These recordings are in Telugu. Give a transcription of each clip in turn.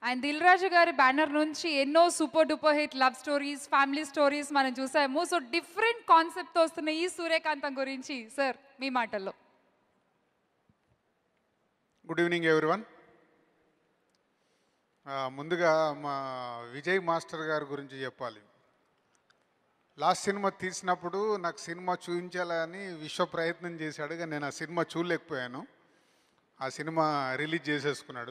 అండ్ దిల్ రాజు గారి బ్యానర్ నుంచి ఎన్నో super duper hit love stories family stories మనం చూసాము సో డిఫరెంట్ కాన్సెప్ట్తో వస్తున్న ఈ సూర్యకాంతం గురించి సార్ మీ మాటల్లో గుడ్ ఈవినింగ్ ఎవ్రీవన్ ముందుగా మా విజయ్ మాస్టర్ గారి గురించి చెప్పాలి లాస్ట్ సినిమా తీసినప్పుడు నాకు సినిమా చూపించాలని విశ్వ ప్రయత్నం చేశాడు కానీ నేను ఆ సినిమా చూడలేకపోయాను ఆ సినిమా రిలీజ్ చేసేసుకున్నాడు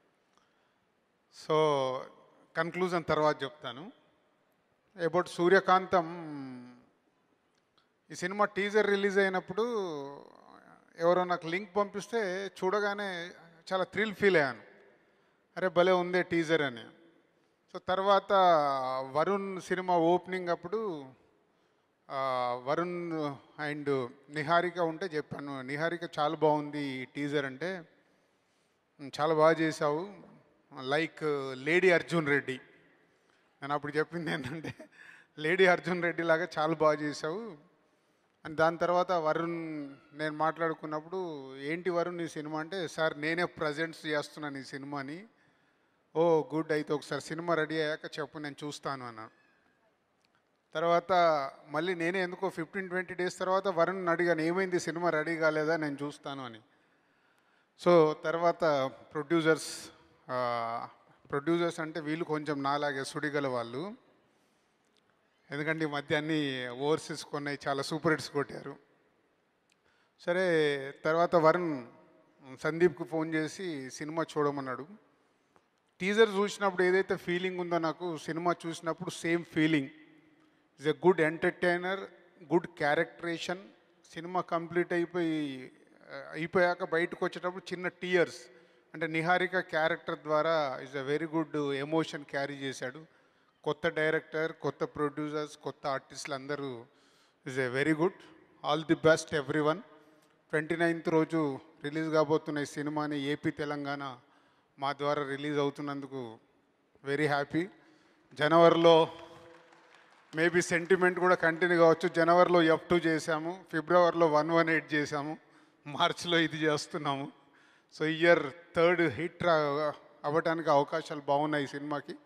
సో కన్క్లూజన్ తర్వాత చెప్తాను అబౌట్ సూర్యకాంతం ఈ సినిమా టీజర్ రిలీజ్ అయినప్పుడు ఎవరో నాకు లింక్ పంపిస్తే చూడగానే చాలా థ్రిల్ ఫీల్ అయ్యాను అరే భలే ఉందే టీజర్ అని సో తర్వాత వరుణ్ సినిమా ఓపెనింగ్ అప్పుడు ఆ, వరుణ్ అండ్ నిహారిక ఉంటే చెప్పాను నిహారిక చాలా బాగుంది ఈ టీజర్ అంటే "ఉమ్, చాలా బాగా చేసావు లైక్ లేడీ అర్జున్ రెడ్డి నేను అప్పుడు చెప్పింది ఏంటంటే లేడీ అర్జున్ రెడ్డి లాగా చాలా బాగా చేసావు అని దాని తర్వాత వరుణ్ నేను మాట్లాడుకున్నప్పుడు ఏంటి వరుణ్ ఈ సినిమా అంటే సార్ నేనే ప్రజెంట్స్ చేస్తున్నాను ఈ సినిమాని ఓ గుడ్ అయితే ఒకసారి సినిమా రెడీ అయ్యాక చెప్పు నేను చూస్తాను అన్నాను తర్వాత మళ్ళీ నేనే ఎందుకో ఫిఫ్టీన్ ట్వంటీ డేస్ తర్వాత వరుణ్ అడిగాను ఏమైంది సినిమా రెడీ కాలేదా నేను చూస్తాను అని సో తర్వాత ప్రొడ్యూసర్స్ ప్రొడ్యూసర్స్ అంటే వీళ్ళు కొంచెం నాలాగే సుడిగల వాళ్ళు ఎందుకంటే ఈ మధ్య అన్ని ఓవర్సీస్ కొన్నాయి చాలా సూపర్ హిట్స్ కొట్టారు సరే తర్వాత వరుణ్ సందీప్కి ఫోన్ చేసి సినిమా చూడమన్నాడు టీజర్ చూసినప్పుడు ఏదైతే ఫీలింగ్ ఉందో నాకు సినిమా చూసినప్పుడు same feeling is a good entertainer good characterisation cinema complete అయిపోయి ఆ, అయిపోయాక బయటకు వచ్చేటప్పుడు చిన్న టీయర్స్ అంటే నిహారిక క్యారెక్టర్ ద్వారా is a very good emotion carry చేశాడు కొత్త డైరెక్టర్ కొత్త ప్రొడ్యూసర్స్ కొత్త ఆర్టిస్టులు అందరూ is a very good all the best everyone twenty ninth రోజు రిలీజ్ కాబోతున్న ఈ సినిమాని ఏపీ తెలంగాణ మా ద్వారా రిలీజ్ అవుతున్నందుకు వెరీ హ్యాపీ జనవరిలో మేబీ సెంటిమెంట్ కూడా కంటిన్యూ కావచ్చు జనవరిలో ఎఫ్ టూ చేశాము ఫిబ్రవరిలో వన్ వన్ ఎయిట్ చేశాము మార్చిలో ఇది చేస్తున్నాము సో ఇయర్ థర్డ్ హిట్ అవ్వడానికి అవకాశాలు బాగున్నాయి ఈ సినిమాకి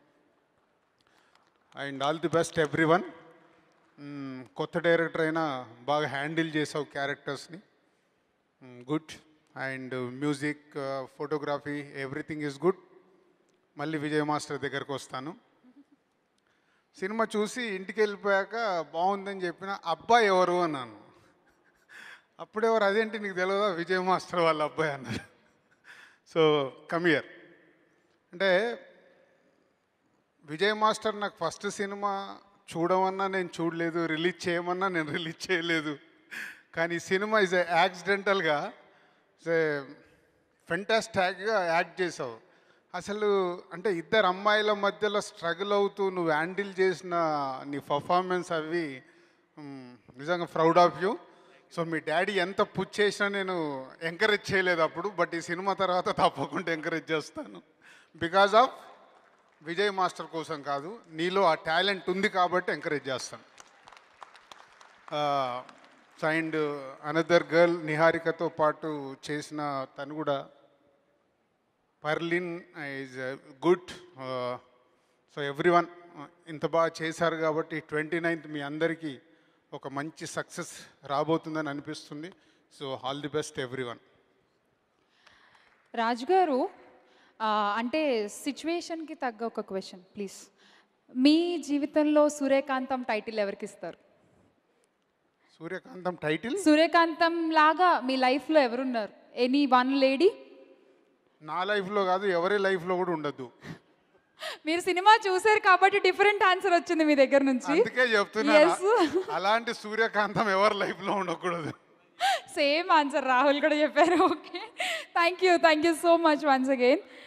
and all the best everyone కొత్త డైరెక్టర్ అయినా బాగా హ్యాండిల్ చేసావు క్యారెక్టర్స్ని good and music photography everything is good మళ్ళీ విజయ్ మాస్టర్ దగ్గరకు వస్తాను సినిమా చూసి ఇంటికి వెళ్ళిపోయాక బాగుందని చెప్పిన అబ్బాయి ఎవరు అన్నాను అప్పుడెవరు అదేంటి నీకు తెలియదా విజయ్ మాస్టర్ వాళ్ళ అబ్బాయి అన్నారు సో కమియర్ అంటే విజయ్ మాస్టర్ నాకు ఫస్ట్ సినిమా చూడమన్నా నేను చూడలేదు రిలీజ్ చేయమన్నా నేను రిలీజ్ చేయలేదు కానీ ఈ సినిమా ఇస్ యాక్సిడెంటల్గా ఫెంటాస్టాక్గా యాక్ట్ చేసావు అసలు అంటే ఇద్దరు అమ్మాయిల మధ్యలో స్ట్రగుల్ అవుతూ నువ్వు హ్యాండిల్ చేసిన నీ పర్ఫార్మెన్స్ అవి మ్, నిజంగా ప్రౌడ్ ఆఫ్ యూ సో మీ డాడీ ఎంత పుష్ చేసినా నేను ఎంకరేజ్ చేయలేదు అప్పుడు బట్ ఈ సినిమా తర్వాత తప్పకుండా ఎంకరేజ్ చేస్తాను బికాజ్ ఆఫ్ విజయ్ మాస్టర్ కోసం కాదు నీలో ఆ టాలెంట్ ఉంది కాబట్టి ఎంకరేజ్ చేస్తాను అండ్ అనదర్ గర్ల్ నిహారికతో పాటు చేసిన తను కూడా పర్లిన్ is good so everyone ఇంత బాగా చేశారు కాబట్టి ట్వంటీ నైన్త్ మీ అందరికీ ఒక మంచి సక్సెస్ రాబోతుందని అనిపిస్తుంది so all the best everyone Raju garu ఆ, అంటే సిచ్యువేషన్కి తగ్గ ఒక క్వశ్చన్ ప్లీజ్ మీ జీవితంలో సూర్యకాంతం టైటిల్ ఎవరికి ఇస్తారు సూర్యకాంతం టైటిల్ సూర్యకాంతం లాగా మీ లైఫ్లో ఎవరున్నారు ఎనీ వన్ లేడీ నా లైఫ్లో కాదు ఎవరి లైఫ్లో కూడా ఉండద్దు మీరు సినిమా చూసారు కాబట్టి డిఫరెంట్ ఆన్సర్ వచ్చింది మీ దగ్గర నుంచి అందుకే చెప్తున్నా Yes. అలాంటి సూర్యకాంతం ఎవరి లైఫ్లో ఉండకూడదు సేమ్ ఆన్సర్ రాహుల్ కూడా చెప్పారు okay thank you thank you so much once again